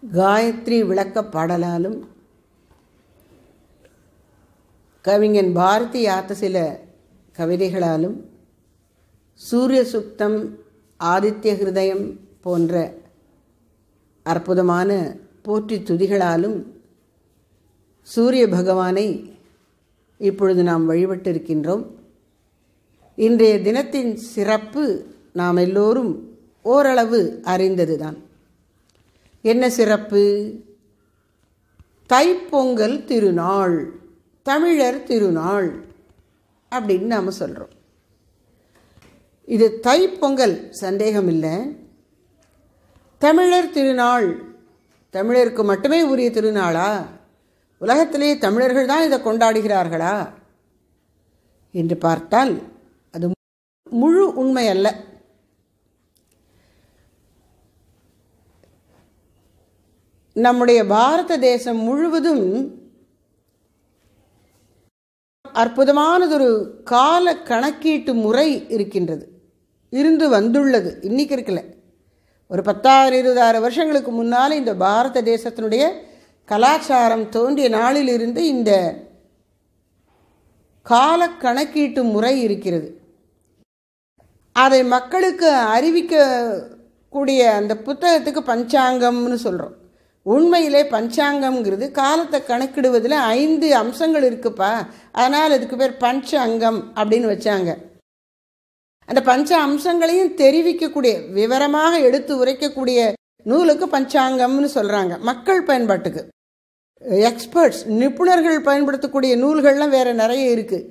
காயத்ரி விளக்க பாடலாலும் கவிஞன் பாரதி ஆத்த சில கவிதைகளாலும் சூரிய சுக்தம் ஆதித்ய ஹிருதயம் போன்ற அற்புதமான போற்றி துதிகளாலும் சூரிய பகவானை இப்பொழுது நாம் வழிபட்டிருக்கின்றோம் இன்றைய தினத்தின் சிறப்பு நாம் எல்லோரும் ஓரளவு அறிந்ததுதான் என்ன சிறப்பு தைப்பொங்கல் திருநாள் தமிழர் திருநாள் அப்படின்னு நாம் சொல்கிறோம் இது தைப்பொங்கல் சந்தேகம் இல்லை தமிழர் திருநாள் தமிழருக்கு மட்டுமே உரிய திருநாளா உலகத்திலே தமிழர்கள் தான் இதை கொண்டாடுகிறார்களா என்று பார்த்தால் அது முழு உண்மை அல்ல நம்முடைய பாரத தேசம் முழுவதும் அற்புதமானதொரு கால கணக்கீட்டு முறை இருக்கின்றது இருந்து வந்துள்ளது இன்னைக்கு இருக்கல ஒரு பத்தாயிரம் இருபதாயிரம் வருஷங்களுக்கு முன்னால் இந்த பாரத தேசத்தினுடைய கலாச்சாரம் தோன்றிய நாளிலிருந்து இந்த கால கணக்கீட்டு முறை இருக்கிறது அதை மக்களுக்கு அறிவிக்கக்கூடிய அந்த புத்தகத்துக்கு பஞ்சாங்கம்னு சொல்கிறோம் உண்மையிலே பஞ்சாங்கம்ங்கிறது காலத்தை கணக்கிடுவதில் ஐந்து அம்சங்கள் இருக்குப்பா அதனால் அதுக்கு பேர் பஞ்ச அங்கம் அப்படின்னு வச்சாங்க அந்த பஞ்ச அம்சங்களையும் தெரிவிக்கக்கூடிய விவரமாக எடுத்து உரைக்கக்கூடிய நூலுக்கு பஞ்சாங்கம்னு சொல்கிறாங்க மக்கள் பயன்பாட்டுக்கு எக்ஸ்பர்ட்ஸ் நிபுணர்கள் பயன்படுத்தக்கூடிய நூல்கள்லாம் வேறு நிறைய இருக்குது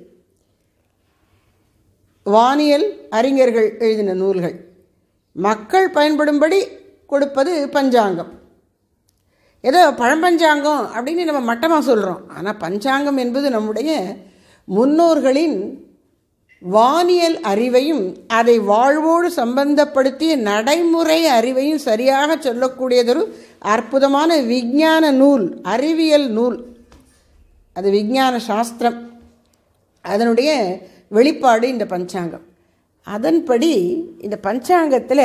வானியல் அறிஞர்கள் எழுதின நூல்கள் மக்கள் பயன்படும்படி கொடுப்பது பஞ்சாங்கம் ஏதோ பழம்பஞ்சாங்கம் அப்படின்னு நம்ம மட்டமாக சொல்கிறோம் ஆனால் பஞ்சாங்கம் என்பது நம்முடைய முன்னோர்களின் வானியல் அறிவையும் அதை வாழ்வோடு சம்பந்தப்படுத்திய நடைமுறை அறிவையும் சரியாக சொல்லக்கூடியதொரு அற்புதமான விஞ்ஞான நூல் அறிவியல் நூல் அது விஞ்ஞான சாஸ்திரம் அதனுடைய வெளிப்பாடு இந்த பஞ்சாங்கம் அதன்படி இந்த பஞ்சாங்கத்தில்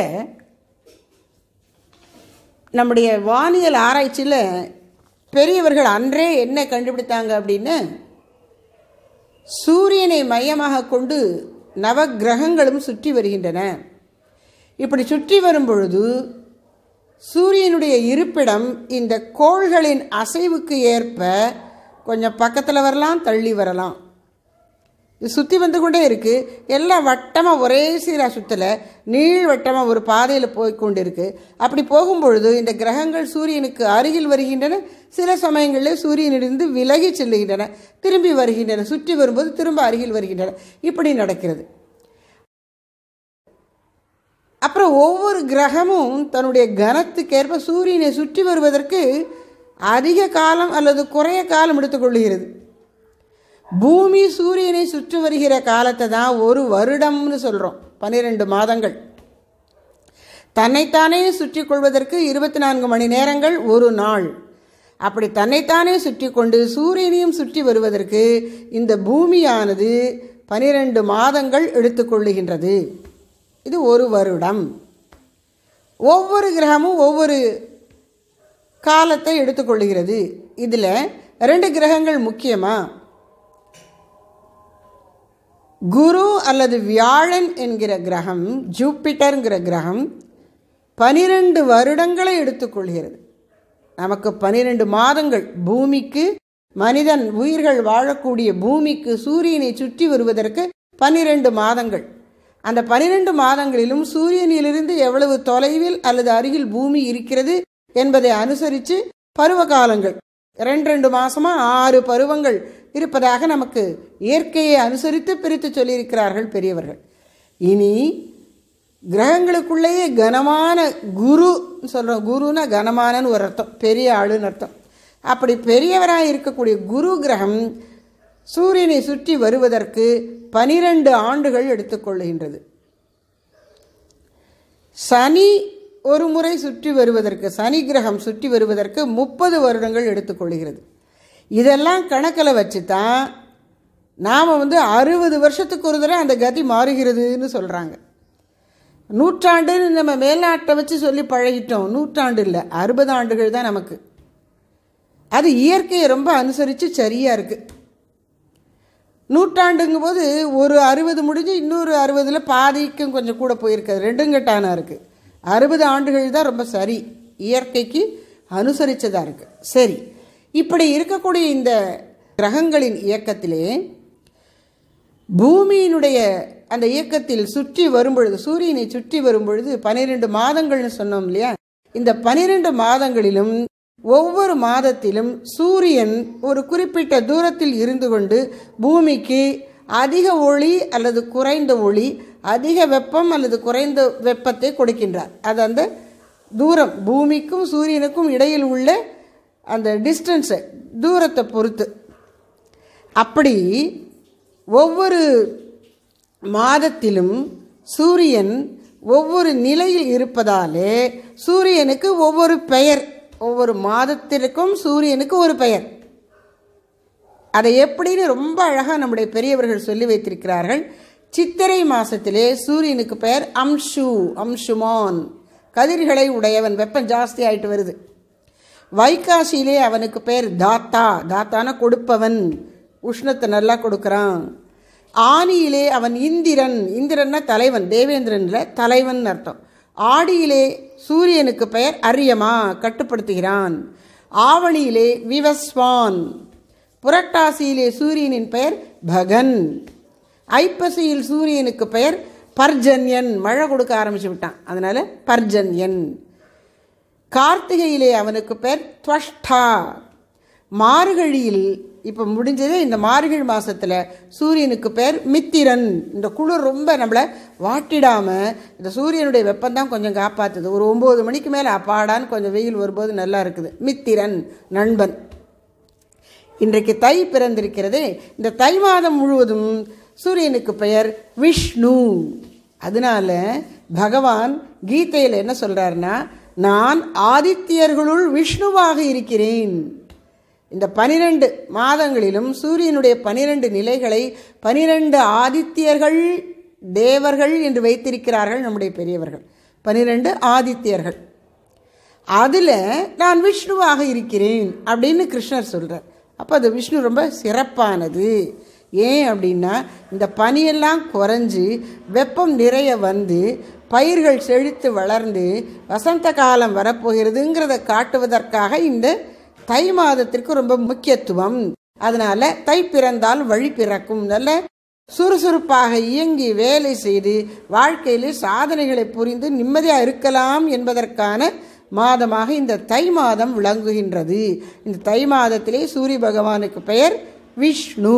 நம்முடைய வானியல் ஆராய்ச்சியில் பெரியவர்கள் அன்றே என்ன கண்டுபிடித்தாங்க அப்படின்னு சூரியனை மையமாக கொண்டு நவ கிரகங்களும் சுற்றி வருகின்றன இப்படி சுற்றி வரும் பொழுது சூரியனுடைய இருப்பிடம் இந்த கோள்களின் அசைவுக்கு ஏற்ப கொஞ்சம் பக்கத்தில் வரலாம் தள்ளி வரலாம் இது சுற்றி வந்து கொண்டே இருக்குது எல்லாம் வட்டமாக ஒரே சீராக சுற்றலை நீள் வட்டமாக ஒரு பாதையில் போய் கொண்டு இருக்குது அப்படி போகும்பொழுது இந்த கிரகங்கள் சூரியனுக்கு அருகில் வருகின்றன சில சமயங்களில் சூரியனிலிருந்து விலகி செல்லுகின்றன திரும்பி வருகின்றன சுற்றி வரும்போது திரும்ப அருகில் வருகின்றன இப்படி நடக்கிறது அப்புறம் ஒவ்வொரு கிரகமும் தன்னுடைய கனத்துக்கேற்ப சூரியனை சுற்றி வருவதற்கு அதிக காலம் அல்லது குறைய காலம் எடுத்துக்கொள்ளுகிறது பூமி சூரியனை சுற்றி வருகிற காலத்தை தான் ஒரு வருடம்னு சொல்கிறோம் பன்னிரெண்டு மாதங்கள் தன்னைத்தானே சுற்றி கொள்வதற்கு இருபத்தி நான்கு மணி நேரங்கள் ஒரு நாள் அப்படி தன்னைத்தானே சுற்றி கொண்டு சூரியனையும் சுற்றி வருவதற்கு இந்த பூமியானது பனிரெண்டு மாதங்கள் எடுத்துக்கொள்ளுகின்றது இது ஒரு வருடம் ஒவ்வொரு கிரகமும் ஒவ்வொரு காலத்தை எடுத்துக்கொள்ளுகிறது இதில் ரெண்டு கிரகங்கள் முக்கியமாக குரு அல்லது வியாழன் என்கிற கிரகம் ஜூப்பிட்டருங்கிற கிரகம் பனிரெண்டு வருடங்களை எடுத்துக்கொள்கிறது நமக்கு பனிரெண்டு மாதங்கள் பூமிக்கு மனிதன் உயிர்கள் வாழக்கூடிய பூமிக்கு சூரியனை சுற்றி வருவதற்கு பனிரெண்டு மாதங்கள் அந்த பனிரெண்டு மாதங்களிலும் சூரியனிலிருந்து எவ்வளவு தொலைவில் அல்லது அருகில் பூமி இருக்கிறது என்பதை அனுசரித்து பருவ காலங்கள் ரெண்டு ரெண்டு மாதமாக ஆறு பருவங்கள் இருப்பதாக நமக்கு இயற்கையை அனுசரித்து பிரித்து சொல்லியிருக்கிறார்கள் பெரியவர்கள் இனி கிரகங்களுக்குள்ளேயே கனமான குரு சொல்கிறோம் குருன்னா கனமானன்னு ஒரு அர்த்தம் பெரிய ஆளுன்னு அர்த்தம் அப்படி பெரியவராக இருக்கக்கூடிய குரு கிரகம் சூரியனை சுற்றி வருவதற்கு பனிரெண்டு ஆண்டுகள் எடுத்துக்கொள்கின்றது சனி ஒரு முறை சுற்றி வருவதற்கு சனி கிரகம் சுற்றி வருவதற்கு முப்பது வருடங்கள் எடுத்துக்கொள்கிறது இதெல்லாம் கணக்கில் வச்சு தான் நாம் வந்து அறுபது வருஷத்துக்கு ஒரு தடவை அந்த கதி மாறுகிறதுன்னு சொல்கிறாங்க நூற்றாண்டுன்னு நம்ம மேல்நாட்டை வச்சு சொல்லி பழகிட்டோம் நூற்றாண்டு இல்லை அறுபது ஆண்டுகள் தான் நமக்கு அது இயற்கையை ரொம்ப அனுசரித்து சரியாக இருக்குது நூற்றாண்டுங்கும் போது ஒரு அறுபது முடிஞ்சு இன்னொரு அறுபதில் பாதிக்கும் கொஞ்சம் கூட போயிருக்காது ரெண்டும் கட்டானா இருக்குது அறுபது ஆண்டுகள் தான் ரொம்ப சரி இயற்கைக்கு அனுசரித்ததாக இருக்குது சரி இப்படி இருக்கக்கூடிய இந்த கிரகங்களின் இயக்கத்திலே பூமியினுடைய அந்த இயக்கத்தில் சுற்றி வரும்பொழுது சூரியனை சுற்றி வரும்பொழுது பனிரெண்டு மாதங்கள்னு சொன்னோம் இல்லையா இந்த பனிரெண்டு மாதங்களிலும் ஒவ்வொரு மாதத்திலும் சூரியன் ஒரு குறிப்பிட்ட தூரத்தில் இருந்து கொண்டு பூமிக்கு அதிக ஒளி அல்லது குறைந்த ஒளி அதிக வெப்பம் அல்லது குறைந்த வெப்பத்தை கொடுக்கின்றார் அது அந்த தூரம் பூமிக்கும் சூரியனுக்கும் இடையில் உள்ள அந்த டிஸ்டன்ஸை தூரத்தை பொறுத்து அப்படி ஒவ்வொரு மாதத்திலும் சூரியன் ஒவ்வொரு நிலையில் இருப்பதாலே சூரியனுக்கு ஒவ்வொரு பெயர் ஒவ்வொரு மாதத்திற்கும் சூரியனுக்கு ஒரு பெயர் அதை எப்படின்னு ரொம்ப அழகாக நம்முடைய பெரியவர்கள் சொல்லி வைத்திருக்கிறார்கள் சித்திரை மாசத்திலே சூரியனுக்கு பெயர் அம்ஷு அம்ஷுமான் கதிர்களை உடையவன் வெப்பம் ஜாஸ்தி ஆயிட்டு வருது வைகாசியிலே அவனுக்கு பெயர் தாத்தா தாத்தான கொடுப்பவன் உஷ்ணத்தை நல்லா கொடுக்குறான் ஆனியிலே அவன் இந்திரன் இந்திரன்னா தலைவன் தேவேந்திரன்ல தலைவன் அர்த்தம் ஆடியிலே சூரியனுக்கு பெயர் அரியமா கட்டுப்படுத்துகிறான் ஆவணியிலே விவஸ்வான் புரட்டாசியிலே சூரியனின் பெயர் பகன் ஐப்பசியில் சூரியனுக்கு பெயர் பர்ஜன்யன் மழை கொடுக்க ஆரம்பிச்சு விட்டான் அதனால பர்ஜன்யன் கார்த்திகையிலே அவனுக்கு பேர் துவஷ்டா மார்கழியில் இப்போ முடிஞ்சதே இந்த மார்கழி மாதத்தில் சூரியனுக்கு பேர் மித்திரன் இந்த குளிர் ரொம்ப நம்மளை வாட்டிடாமல் இந்த சூரியனுடைய வெப்பம் கொஞ்சம் காப்பாற்றுது ஒரு ஒம்பது மணிக்கு மேலே அப்பாடான்னு கொஞ்சம் வெயில் வரும்போது நல்லா இருக்குது மித்திரன் நண்பன் இன்றைக்கு தை பிறந்திருக்கிறதே இந்த தை மாதம் முழுவதும் சூரியனுக்கு பெயர் விஷ்ணு அதனால பகவான் கீதையில் என்ன சொல்கிறாருன்னா நான் ஆதித்யர்களுள் விஷ்ணுவாக இருக்கிறேன் இந்த பனிரெண்டு மாதங்களிலும் சூரியனுடைய பனிரெண்டு நிலைகளை பனிரெண்டு ஆதித்யர்கள் தேவர்கள் என்று வைத்திருக்கிறார்கள் நம்முடைய பெரியவர்கள் பனிரெண்டு ஆதித்யர்கள் அதில் நான் விஷ்ணுவாக இருக்கிறேன் அப்படின்னு கிருஷ்ணர் சொல்கிறார் அப்போ அது விஷ்ணு ரொம்ப சிறப்பானது ஏன் அப்படின்னா இந்த பனியெல்லாம் குறைஞ்சி வெப்பம் நிறைய வந்து பயிர்கள் செழித்து வளர்ந்து வசந்த காலம் வரப்போகிறதுங்கிறத காட்டுவதற்காக இந்த தை மாதத்திற்கு ரொம்ப முக்கியத்துவம் அதனால தை பிறந்தால் வழி பிறக்கும் நல்ல சுறுசுறுப்பாக இயங்கி வேலை செய்து வாழ்க்கையிலே சாதனைகளை புரிந்து நிம்மதியாக இருக்கலாம் என்பதற்கான மாதமாக இந்த தை மாதம் விளங்குகின்றது இந்த தை மாதத்திலே சூரிய பகவானுக்கு பெயர் விஷ்ணு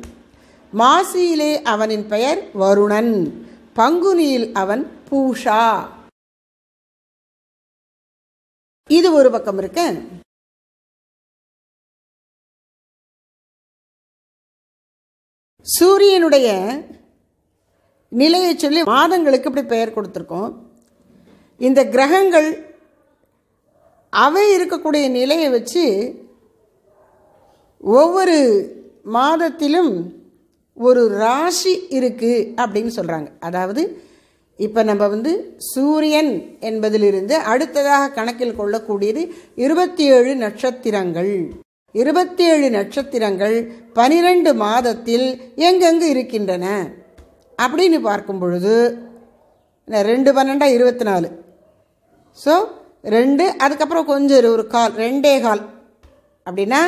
மாசியிலே அவனின் பெயர் வருணன் பங்குனியில் அவன் பூஷா இது ஒரு பக்கம் இருக்க சூரியனுடைய நிலையை சொல்லி மாதங்களுக்கு இப்படி பெயர் கொடுத்துருக்கோம் இந்த கிரகங்கள் அவை இருக்கக்கூடிய நிலையை வச்சு ஒவ்வொரு மாதத்திலும் ஒரு ராசி இருக்குது அப்படின்னு சொல்கிறாங்க அதாவது இப்போ நம்ம வந்து சூரியன் என்பதிலிருந்து அடுத்ததாக கணக்கில் கொள்ளக்கூடியது இருபத்தி ஏழு நட்சத்திரங்கள் இருபத்தி ஏழு நட்சத்திரங்கள் பனிரெண்டு மாதத்தில் எங்கெங்கு இருக்கின்றன அப்படின்னு பார்க்கும் பொழுது ரெண்டு பன்னெண்டா இருபத்தி நாலு ஸோ ரெண்டு அதுக்கப்புறம் கொஞ்சம் ஒரு கால் ரெண்டே கால் அப்படின்னா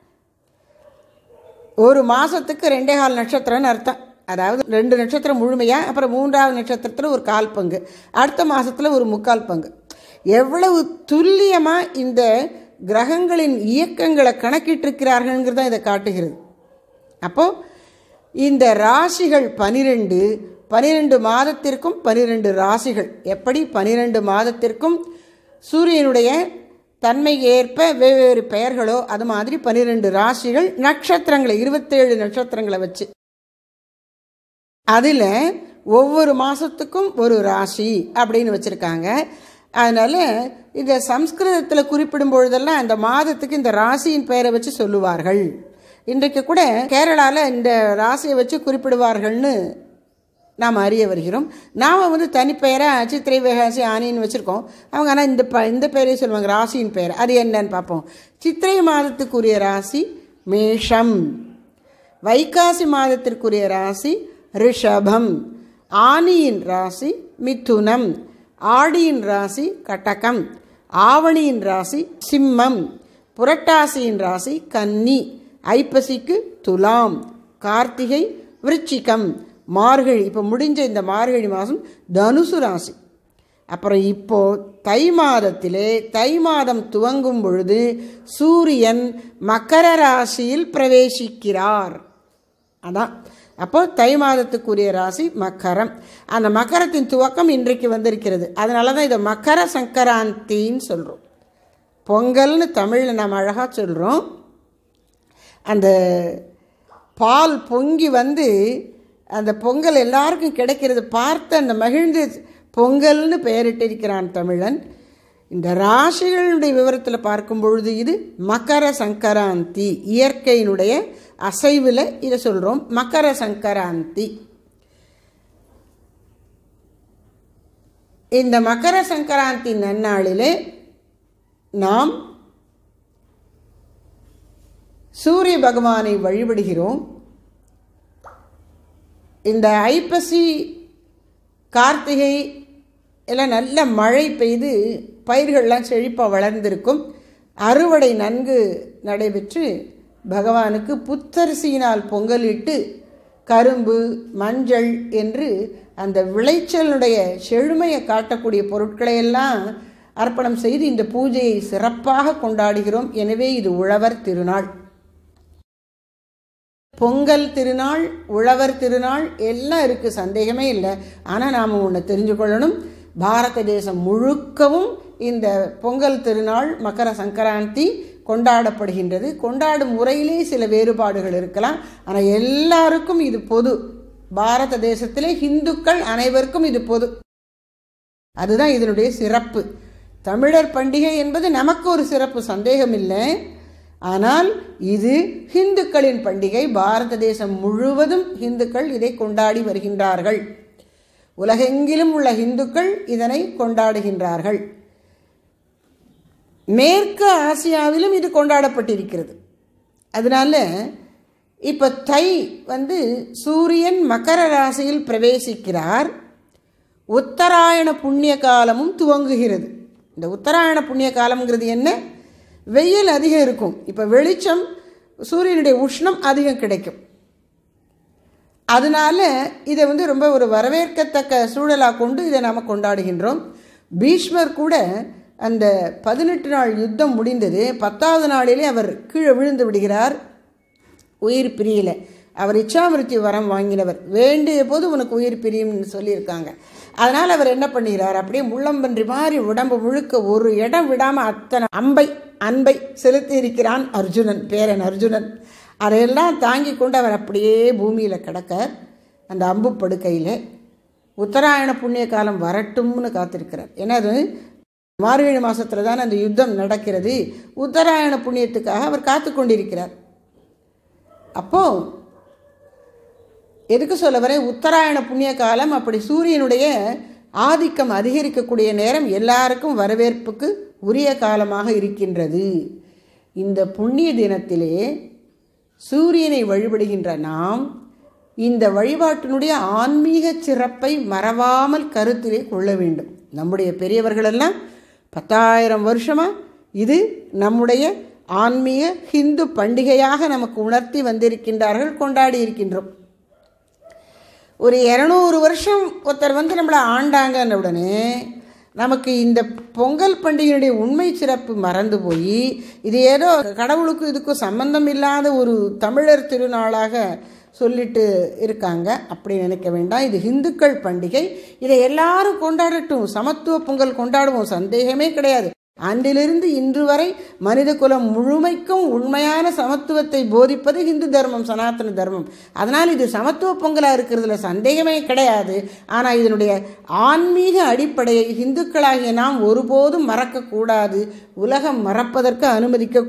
ஒரு மாதத்துக்கு ரெண்டே கால் நட்சத்திரம்னு அர்த்தம் அதாவது ரெண்டு நட்சத்திரம் முழுமையாக அப்புறம் மூன்றாவது நட்சத்திரத்தில் ஒரு கால் பங்கு அடுத்த மாதத்தில் ஒரு முக்கால் பங்கு எவ்வளவு துல்லியமாக இந்த கிரகங்களின் இயக்கங்களை கணக்கிட்டிருக்கிறார்கள்ங்கிறத இதை காட்டுகிறது அப்போது இந்த ராசிகள் பனிரெண்டு பனிரெண்டு மாதத்திற்கும் பனிரெண்டு ராசிகள் எப்படி பனிரெண்டு மாதத்திற்கும் சூரியனுடைய தன்மைக்கு ஏற்ப வெவ்வேறு பெயர்களோ அது மாதிரி பனிரெண்டு ராசிகள் நட்சத்திரங்களை இருபத்தேழு நட்சத்திரங்களை வச்சு அதில் ஒவ்வொரு மாதத்துக்கும் ஒரு ராசி அப்படின்னு வச்சுருக்காங்க அதனால் இந்த சம்ஸ்கிருதத்தில் குறிப்பிடும் பொழுதெல்லாம் அந்த மாதத்துக்கு இந்த ராசியின் பெயரை வச்சு சொல்லுவார்கள் இன்றைக்கு கூட கேரளாவில் இந்த ராசியை வச்சு குறிப்பிடுவார்கள்னு நாம் அறிய வருகிறோம் நாம் வந்து தனிப்பெயராக சித்திரை வைகாசி ஆனின்னு வச்சுருக்கோம் அவங்க ஆனால் இந்த ப இந்த பெயரே சொல்லுவாங்க ராசியின் பெயர் அது என்னன்னு பார்ப்போம் சித்திரை மாதத்துக்குரிய ராசி மேஷம் வைகாசி மாதத்திற்குரிய ராசி ரிஷபம் ஆனியின் ராசி மிதுனம் ஆடியின் ராசி கட்டகம் ஆவணியின் ராசி சிம்மம் புரட்டாசியின் ராசி கன்னி ஐப்பசிக்கு துலாம் கார்த்திகை விருச்சிகம் மார்கழி இப்போ முடிஞ்ச இந்த மார்கழி மாதம் தனுசு ராசி அப்புறம் இப்போ தை மாதத்திலே தை மாதம் துவங்கும் பொழுது சூரியன் மக்கர ராசியில் பிரவேசிக்கிறார் அதான் அப்போ தை மாதத்துக்குரிய ராசி மக்கரம் அந்த மக்கரத்தின் துவக்கம் இன்றைக்கு வந்திருக்கிறது அதனால தான் இதை மக்கர சங்கராந்தின்னு சொல்கிறோம் பொங்கல்னு தமிழில் நம்ம அழகாக சொல்கிறோம் அந்த பால் பொங்கி வந்து அந்த பொங்கல் எல்லாருக்கும் கிடைக்கிறது பார்த்து அந்த மகிழ்ந்து பொங்கல்னு பெயரிட்டிருக்கிறான் தமிழன் இந்த ராசிகளுடைய விவரத்தில் பார்க்கும் பொழுது இது மக்கர சங்கராந்தி இயற்கையினுடைய அசைவில் இதை சொல்கிறோம் மக்கர சங்கராந்தி இந்த மக்கர சங்கராந்தி நன்னாளிலே நாம் சூரிய பகவானை வழிபடுகிறோம் இந்த ஐப்பசி கார்த்திகை எல்லாம் நல்ல மழை பெய்து பயிர்கள்லாம் செழிப்பாக வளர்ந்திருக்கும் அறுவடை நன்கு நடைபெற்று பகவானுக்கு புத்தரிசியினால் பொங்கலிட்டு கரும்பு மஞ்சள் என்று அந்த விளைச்சலுடைய செழுமையை காட்டக்கூடிய பொருட்களை எல்லாம் அர்ப்பணம் செய்து இந்த பூஜையை சிறப்பாக கொண்டாடுகிறோம் எனவே இது உழவர் திருநாள் பொங்கல் திருநாள் உழவர் திருநாள் எல்லாம் இருக்குது சந்தேகமே இல்லை ஆனால் நாம் ஒன்று தெரிஞ்சு கொள்ளணும் பாரத தேசம் முழுக்கவும் இந்த பொங்கல் திருநாள் மக்கர சங்கராந்தி கொண்டாடப்படுகின்றது கொண்டாடும் முறையிலே சில வேறுபாடுகள் இருக்கலாம் ஆனால் எல்லாருக்கும் இது பொது பாரத தேசத்திலே இந்துக்கள் அனைவருக்கும் இது பொது அதுதான் இதனுடைய சிறப்பு தமிழர் பண்டிகை என்பது நமக்கு ஒரு சிறப்பு சந்தேகம் இல்லை ஆனால் இது ஹிந்துக்களின் பண்டிகை பாரத தேசம் முழுவதும் இந்துக்கள் இதை கொண்டாடி வருகின்றார்கள் உலகெங்கிலும் உள்ள இந்துக்கள் இதனை கொண்டாடுகின்றார்கள் மேற்கு ஆசியாவிலும் இது கொண்டாடப்பட்டிருக்கிறது அதனால இப்போ தை வந்து சூரியன் மக்கர ராசியில் பிரவேசிக்கிறார் உத்தராயண புண்ணிய காலமும் துவங்குகிறது இந்த உத்தராயண புண்ணிய காலம்ங்கிறது என்ன வெயில் அதிகம் இருக்கும் இப்போ வெளிச்சம் சூரியனுடைய உஷ்ணம் அதிகம் கிடைக்கும் அதனால இதை வந்து ரொம்ப ஒரு வரவேற்கத்தக்க சூழலாக கொண்டு இதை நாம் கொண்டாடுகின்றோம் பீஷ்மர் கூட அந்த பதினெட்டு நாள் யுத்தம் முடிந்தது பத்தாவது நாளிலே அவர் கீழே விழுந்து விடுகிறார் உயிர் பிரியல அவர் இச்சாமிருத்தி வரம் வாங்கினவர் வேண்டிய போது உனக்கு உயிர் பிரியும்னு சொல்லியிருக்காங்க அதனால் அவர் என்ன பண்ணுகிறார் அப்படியே முள்ளம்பன்றி மாதிரி உடம்பு முழுக்க ஒரு இடம் விடாமல் அத்தனை அம்பை அன்பை செலுத்தி இருக்கிறான் அர்ஜுனன் பேரன் அர்ஜுனன் அதையெல்லாம் தாங்கி கொண்டு அவர் அப்படியே பூமியில் கிடக்க அந்த அம்பு படுக்கையில் உத்தராயண புண்ணிய காலம் வரட்டும்னு காத்திருக்கிறார் ஏன்னா அது மார்கழி மாதத்தில் தான் அந்த யுத்தம் நடக்கிறது உத்தராயண புண்ணியத்துக்காக அவர் காத்து கொண்டிருக்கிறார் அப்போது எதுக்கு சொல்ல வரேன் உத்தராயண புண்ணிய காலம் அப்படி சூரியனுடைய ஆதிக்கம் அதிகரிக்கக்கூடிய நேரம் எல்லாருக்கும் வரவேற்புக்கு உரிய காலமாக இருக்கின்றது இந்த புண்ணிய தினத்திலே சூரியனை வழிபடுகின்ற நாம் இந்த வழிபாட்டினுடைய ஆன்மீக சிறப்பை மறவாமல் கருத்திலே கொள்ள வேண்டும் நம்முடைய பெரியவர்களெல்லாம் பத்தாயிரம் வருஷமாக இது நம்முடைய ஆன்மீக ஹிந்து பண்டிகையாக நமக்கு உணர்த்தி வந்திருக்கின்றார்கள் கொண்டாடி இருக்கின்றோம் ஒரு இரநூறு வருஷம் ஒருத்தர் வந்து நம்மளை ஆண்டாங்கன்ன உடனே நமக்கு இந்த பொங்கல் பண்டிகையுடைய உண்மை சிறப்பு மறந்து போய் இது ஏதோ கடவுளுக்கும் இதுக்கும் சம்பந்தம் இல்லாத ஒரு தமிழர் திருநாளாக சொல்லிட்டு இருக்காங்க அப்படி நினைக்க வேண்டாம் இது இந்துக்கள் பண்டிகை இதை எல்லாரும் கொண்டாடட்டும் சமத்துவ பொங்கல் கொண்டாடுவோம் சந்தேகமே கிடையாது அன்றிலிருந்து இன்று வரை மனித குலம் முழுமைக்கும் உண்மையான சமத்துவத்தை போதிப்பது இந்து தர்மம் சனாதன தர்மம் அதனால் இது சமத்துவ பொங்கலாக இருக்கிறதுல சந்தேகமே கிடையாது ஆனால் இதனுடைய ஆன்மீக அடிப்படையை இந்துக்களாகிய நாம் ஒருபோதும் மறக்கக்கூடாது உலகம் மறப்பதற்கு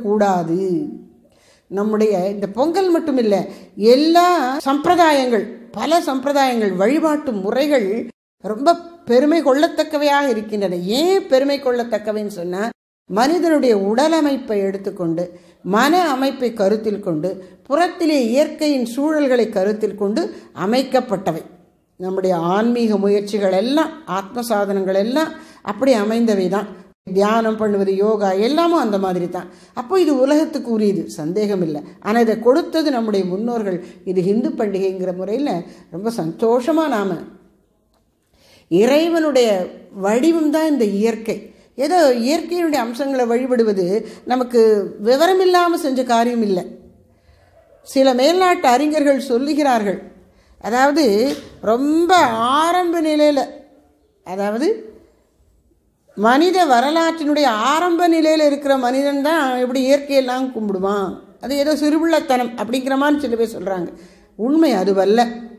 அனுமதிக்கக்கூடாது நம்முடைய இந்த பொங்கல் மட்டும் இல்லை எல்லா சம்பிரதாயங்கள் பல சம்பிரதாயங்கள் வழிபாட்டு முறைகள் ரொம்ப பெருமை கொள்ளத்தக்கவையாக இருக்கின்றன ஏன் பெருமை கொள்ளத்தக்கவைன்னு சொன்னால் மனிதனுடைய உடல் அமைப்பை எடுத்துக்கொண்டு மன அமைப்பை கருத்தில் கொண்டு புறத்திலே இயற்கையின் சூழல்களை கருத்தில் கொண்டு அமைக்கப்பட்டவை நம்முடைய ஆன்மீக முயற்சிகள் எல்லாம் ஆத்ம சாதனங்கள் எல்லாம் அப்படி அமைந்தவை தான் தியானம் பண்ணுவது யோகா எல்லாமும் அந்த மாதிரி தான் அப்போ இது உலகத்துக்கு உரியது சந்தேகம் இல்லை ஆனால் இதை கொடுத்தது நம்முடைய முன்னோர்கள் இது ஹிந்து பண்டிகைங்கிற முறையில் ரொம்ப சந்தோஷமாக நாம் இறைவனுடைய வடிவம் தான் இந்த இயற்கை ஏதோ இயற்கையினுடைய அம்சங்களை வழிபடுவது நமக்கு விவரம் இல்லாமல் செஞ்ச காரியம் இல்லை சில மேல்நாட்டு அறிஞர்கள் சொல்லுகிறார்கள் அதாவது ரொம்ப ஆரம்ப நிலையில் அதாவது மனித வரலாற்றினுடைய ஆரம்ப நிலையில் இருக்கிற மனிதன் தான் எப்படி இயற்கையெல்லாம் கும்பிடுவான் அது ஏதோ சிறுபிள்ளைத்தனம் அப்படிங்கிற மாதிரி சில பேர் சொல்கிறாங்க உண்மை அதுவல்ல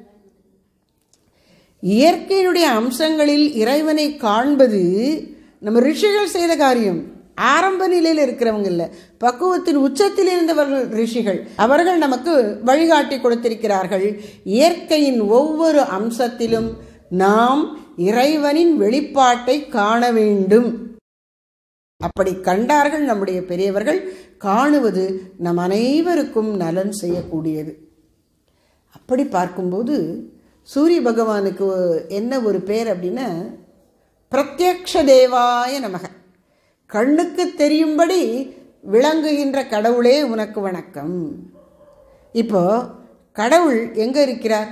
இயற்கையினுடைய அம்சங்களில் இறைவனை காண்பது நம்ம ரிஷிகள் செய்த காரியம் ஆரம்ப நிலையில் இருக்கிறவங்க இல்லை பக்குவத்தின் உச்சத்தில் இருந்தவர்கள் ரிஷிகள் அவர்கள் நமக்கு வழிகாட்டி கொடுத்திருக்கிறார்கள் இயற்கையின் ஒவ்வொரு அம்சத்திலும் நாம் இறைவனின் வெளிப்பாட்டை காண வேண்டும் அப்படி கண்டார்கள் நம்முடைய பெரியவர்கள் காணுவது நம் அனைவருக்கும் நலன் செய்யக்கூடியது அப்படி பார்க்கும்போது சூரிய பகவானுக்கு என்ன ஒரு பேர் அப்படின்னா பிரத்யக்ஷ தேவாய நமக கண்ணுக்கு தெரியும்படி விளங்குகின்ற கடவுளே உனக்கு வணக்கம் இப்போ கடவுள் எங்கே இருக்கிறார்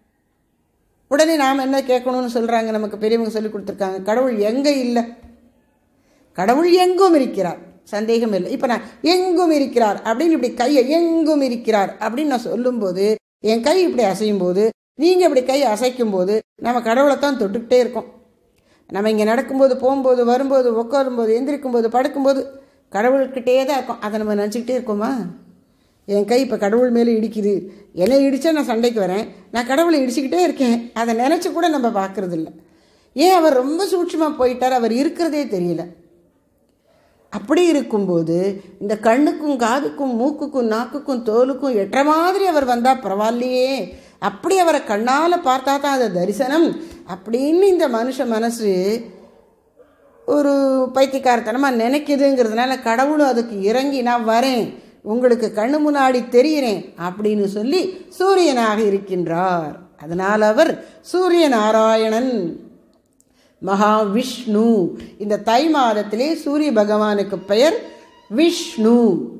உடனே நாம் என்ன கேட்கணும்னு சொல்கிறாங்க நமக்கு பெரியவங்க சொல்லி கொடுத்துருக்காங்க கடவுள் எங்கே இல்லை கடவுள் எங்கும் இருக்கிறார் சந்தேகம் இல்லை இப்போ நான் எங்கும் இருக்கிறார் அப்படின்னு இப்படி கையை எங்கும் இருக்கிறார் அப்படின்னு நான் சொல்லும்போது என் கை இப்படி அசையும் போது நீங்கள் இப்படி கை அசைக்கும் போது நம்ம கடவுளை தான் தொட்டுக்கிட்டே இருக்கோம் நம்ம இங்கே நடக்கும்போது போகும்போது வரும்போது உட்காரும்போது எந்திரிக்கும்போது படுக்கும்போது கடவுள்கிட்டே தான் இருக்கோம் அதை நம்ம நினச்சிக்கிட்டே இருக்கோமா என் கை இப்போ கடவுள் மேலே இடிக்குது என்னை இடித்தா நான் சண்டைக்கு வரேன் நான் கடவுளை இடிச்சுக்கிட்டே இருக்கேன் அதை நினச்சி கூட நம்ம பார்க்குறது இல்லை ஏன் அவர் ரொம்ப சூட்சமாக போயிட்டார் அவர் இருக்கிறதே தெரியல அப்படி இருக்கும்போது இந்த கண்ணுக்கும் காதுக்கும் மூக்குக்கும் நாக்குக்கும் தோலுக்கும் எட்டுற மாதிரி அவர் வந்தால் பரவாயில்லையே அப்படி அவரை கண்ணால் பார்த்தா தான் அது தரிசனம் அப்படின்னு இந்த மனுஷ மனசு ஒரு பைத்தியக்காரத்தனமாக நினைக்குதுங்கிறதுனால கடவுளும் அதுக்கு இறங்கி நான் வரேன் உங்களுக்கு கண்ணு முன்னாடி தெரிகிறேன் அப்படின்னு சொல்லி சூரியனாக இருக்கின்றார் அதனால் அவர் சூரிய நாராயணன் மகாவிஷ்ணு இந்த தை மாதத்திலே சூரிய பகவானுக்கு பெயர் விஷ்ணு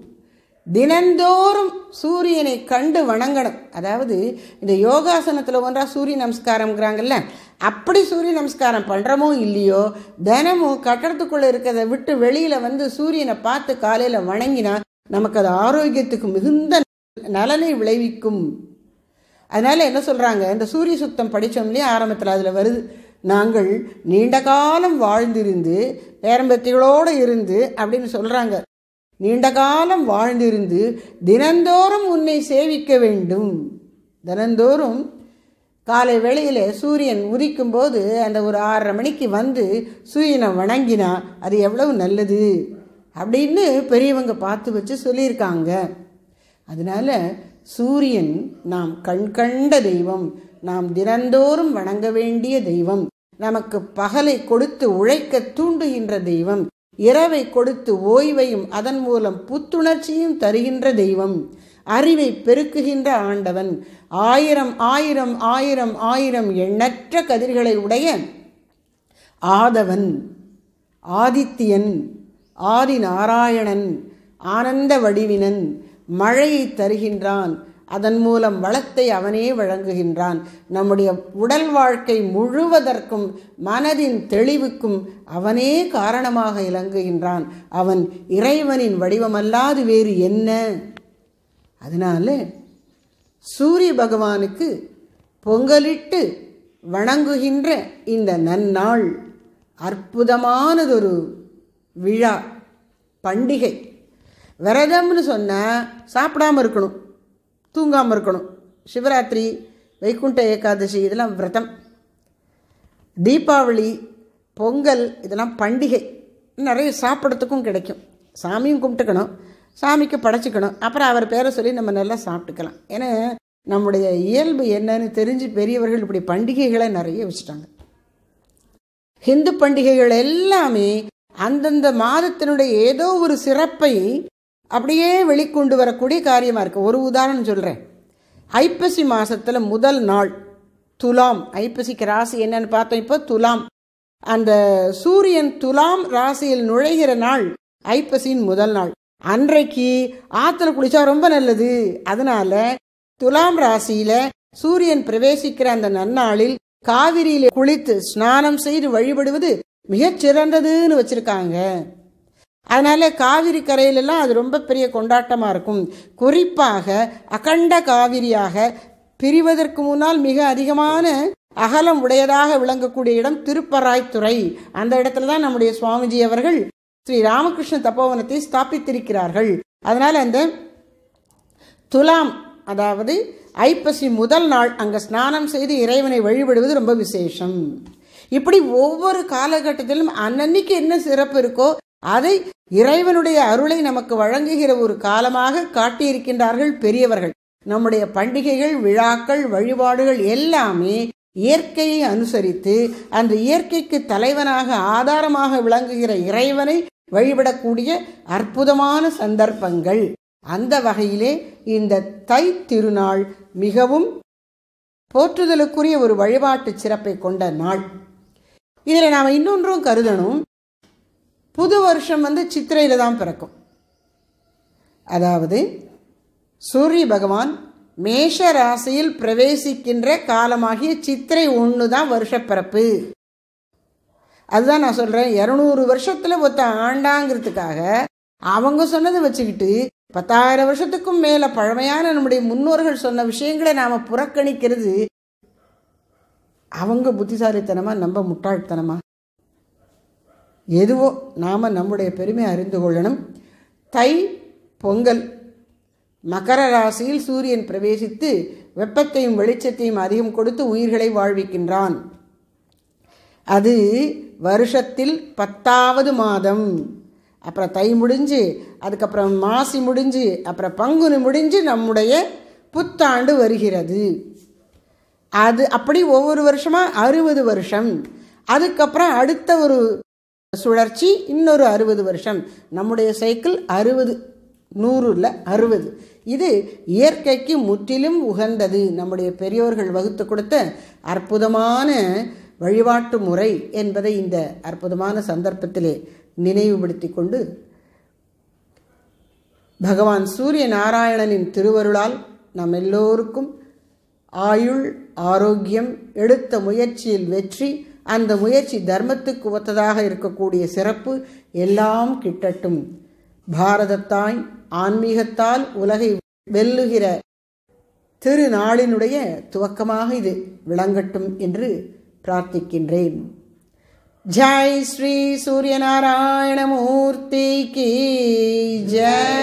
தினந்தோறும் சூரியனை கண்டு வணங்கணும் அதாவது இந்த யோகாசனத்தில் ஒன்றா சூரிய நமஸ்காரம்ங்கிறாங்கல்ல அப்படி சூரிய நமஸ்காரம் பண்ணுறமோ இல்லையோ தினமும் கட்டடத்துக்குள்ளே இருக்கிறத விட்டு வெளியில் வந்து சூரியனை பார்த்து காலையில் வணங்கினா நமக்கு அது ஆரோக்கியத்துக்கு மிகுந்த நலனை விளைவிக்கும் அதனால் என்ன சொல்கிறாங்க இந்த சூரிய சுத்தம் படித்தோம் இல்லையா ஆரம்பத்தில் அதில் வருது நாங்கள் நீண்ட காலம் வாழ்ந்திருந்து பேரம்பத்திகளோடு இருந்து அப்படின்னு சொல்கிறாங்க நீண்ட காலம் வாழ்ந்திருந்து தினந்தோறும் உன்னை சேவிக்க வேண்டும் தினந்தோறும் காலை வேளையில் சூரியன் உதிக்கும் போது அந்த ஒரு ஆறரை மணிக்கு வந்து சூரியனை வணங்கினா அது எவ்வளவு நல்லது அப்படின்னு பெரியவங்க பார்த்து வச்சு சொல்லியிருக்காங்க அதனால் சூரியன் நாம் கண் கண்ட தெய்வம் நாம் தினந்தோறும் வணங்க வேண்டிய தெய்வம் நமக்கு பகலை கொடுத்து உழைக்க தூண்டுகின்ற தெய்வம் இரவை கொடுத்து ஓய்வையும் அதன் மூலம் புத்துணர்ச்சியும் தருகின்ற தெய்வம் அறிவை பெருக்குகின்ற ஆண்டவன் ஆயிரம் ஆயிரம் ஆயிரம் ஆயிரம் எண்ணற்ற கதிர்களை உடைய ஆதவன் ஆதித்யன் ஆதி நாராயணன் ஆனந்த வடிவினன் மழையை தருகின்றான் அதன் மூலம் வளத்தை அவனே வழங்குகின்றான் நம்முடைய உடல் வாழ்க்கை முழுவதற்கும் மனதின் தெளிவுக்கும் அவனே காரணமாக இலங்குகின்றான் அவன் இறைவனின் வடிவமல்லாது வேறு என்ன அதனால சூரிய பகவானுக்கு பொங்கலிட்டு வணங்குகின்ற இந்த நன்னாள் அற்புதமானதொரு விழா பண்டிகை விரதம்னு சொன்னால் சாப்பிடாமல் இருக்கணும் தூங்காமல் இருக்கணும் சிவராத்திரி வைகுண்ட ஏகாதசி இதெல்லாம் விரதம் தீபாவளி பொங்கல் இதெல்லாம் பண்டிகை நிறைய சாப்பிட்றதுக்கும் கிடைக்கும் சாமியும் கும்பிட்டுக்கணும் சாமிக்கு படைச்சிக்கணும் அப்புறம் அவர் பேரை சொல்லி நம்ம நல்லா சாப்பிட்டுக்கலாம் ஏன்னா நம்முடைய இயல்பு என்னன்னு தெரிஞ்சு பெரியவர்கள் இப்படி பண்டிகைகளை நிறைய வச்சுட்டாங்க ஹிந்து பண்டிகைகள் எல்லாமே அந்தந்த மாதத்தினுடைய ஏதோ ஒரு சிறப்பை அப்படியே வெளிக்கொண்டு வரக்கூடிய காரியமாக இருக்குது ஒரு உதாரணம் சொல்கிறேன் ஐப்பசி மாதத்தில் முதல் நாள் துலாம் ஐப்பசிக்கு ராசி என்னன்னு பார்த்தோம் இப்போ துலாம் அந்த சூரியன் துலாம் ராசியில் நுழைகிற நாள் ஐப்பசியின் முதல் நாள் அன்றைக்கு ஆற்றுல குளிச்சா ரொம்ப நல்லது அதனால துலாம் ராசியில சூரியன் பிரவேசிக்கிற அந்த நன்னாளில் காவிரியில குளித்து ஸ்நானம் செய்து வழிபடுவது மிகச் சிறந்ததுன்னு வச்சிருக்காங்க அதனால காவிரி கரையிலெல்லாம் அது ரொம்ப பெரிய கொண்டாட்டமா இருக்கும் குறிப்பாக அகண்ட காவிரியாக பிரிவதற்கு முன்னால் மிக அதிகமான அகலம் உடையதாக விளங்கக்கூடிய இடம் திருப்பராய்த்துறை அந்த இடத்துல தான் நம்முடைய சுவாமிஜி அவர்கள் ஸ்ரீ ராமகிருஷ்ண தப்போவனத்தை ஸ்தாபித்திருக்கிறார்கள் அதனால அந்த துலாம் அதாவது ஐப்பசி முதல் நாள் அங்கே ஸ்நானம் செய்து இறைவனை வழிபடுவது ரொம்ப விசேஷம் இப்படி ஒவ்வொரு காலகட்டத்திலும் அன்னன்னைக்கு என்ன சிறப்பு இருக்கோ அதை இறைவனுடைய அருளை நமக்கு வழங்குகிற ஒரு காலமாக காட்டியிருக்கின்றார்கள் பெரியவர்கள் நம்முடைய பண்டிகைகள் விழாக்கள் வழிபாடுகள் எல்லாமே இயற்கையை அனுசரித்து அந்த இயற்கைக்கு தலைவனாக ஆதாரமாக விளங்குகிற இறைவனை வழிபடக்கூடிய அற்புதமான சந்தர்ப்பங்கள் அந்த வகையிலே இந்த தை திருநாள் மிகவும் போற்றுதலுக்குரிய ஒரு வழிபாட்டு சிறப்பை கொண்ட நாள் இதில் நாம் இன்னொன்றும் கருதணும் புது வருஷம் வந்து சித்திரையில் தான் பிறக்கும் அதாவது சூரிய பகவான் மேஷ ராசியில் பிரவேசிக்கின்ற காலமாகிய சித்திரை ஒன்று தான் வருஷப்பிறப்பு அதுதான் நான் சொல்கிறேன் இரநூறு வருஷத்தில் ஒருத்த ஆண்டாங்கிறதுக்காக அவங்க சொன்னதை வச்சுக்கிட்டு பத்தாயிரம் வருஷத்துக்கும் மேலே பழமையான நம்முடைய முன்னோர்கள் சொன்ன விஷயங்களை நாம் புறக்கணிக்கிறது அவங்க புத்திசாலித்தனமா நம்ம முட்டாள்தனமா எதுவோ நாம் நம்முடைய பெருமை அறிந்து கொள்ளணும் தை பொங்கல் மகர ராசியில் சூரியன் பிரவேசித்து வெப்பத்தையும் வெளிச்சத்தையும் அதிகம் கொடுத்து உயிர்களை வாழ்விக்கின்றான் அது வருஷத்தில் பத்தாவது மாதம் அப்புறம் தை முடிஞ்சு அதுக்கப்புறம் மாசி முடிஞ்சு அப்புறம் பங்குனி முடிஞ்சு நம்முடைய புத்தாண்டு வருகிறது அது அப்படி ஒவ்வொரு வருஷமாக அறுபது வருஷம் அதுக்கப்புறம் அடுத்த ஒரு சுழற்சி இன்னொரு அறுபது வருஷம் நம்முடைய சைக்கிள் அறுபது நூறுல அறுபது இது இயற்கைக்கு முற்றிலும் உகந்தது நம்முடைய பெரியோர்கள் வகுத்து கொடுத்த அற்புதமான வழிபாட்டு முறை என்பதை இந்த அற்புதமான சந்தர்ப்பத்திலே நினைவுபடுத்தி கொண்டு பகவான் சூரிய நாராயணனின் திருவருளால் நம் எல்லோருக்கும் ஆயுள் ஆரோக்கியம் எடுத்த முயற்சியில் வெற்றி அந்த முயற்சி தர்மத்துக்கு ஒத்ததாக இருக்கக்கூடிய சிறப்பு எல்லாம் கிட்டட்டும் பாரதத்தாய் ஆன்மீகத்தால் உலகை வெல்லுகிற திருநாளினுடைய துவக்கமாக இது விளங்கட்டும் என்று பிரார்த்திக்கின்றேன் ஜெய் ஸ்ரீ சூரியநாராயணமூர்த்தி கி ஜெய்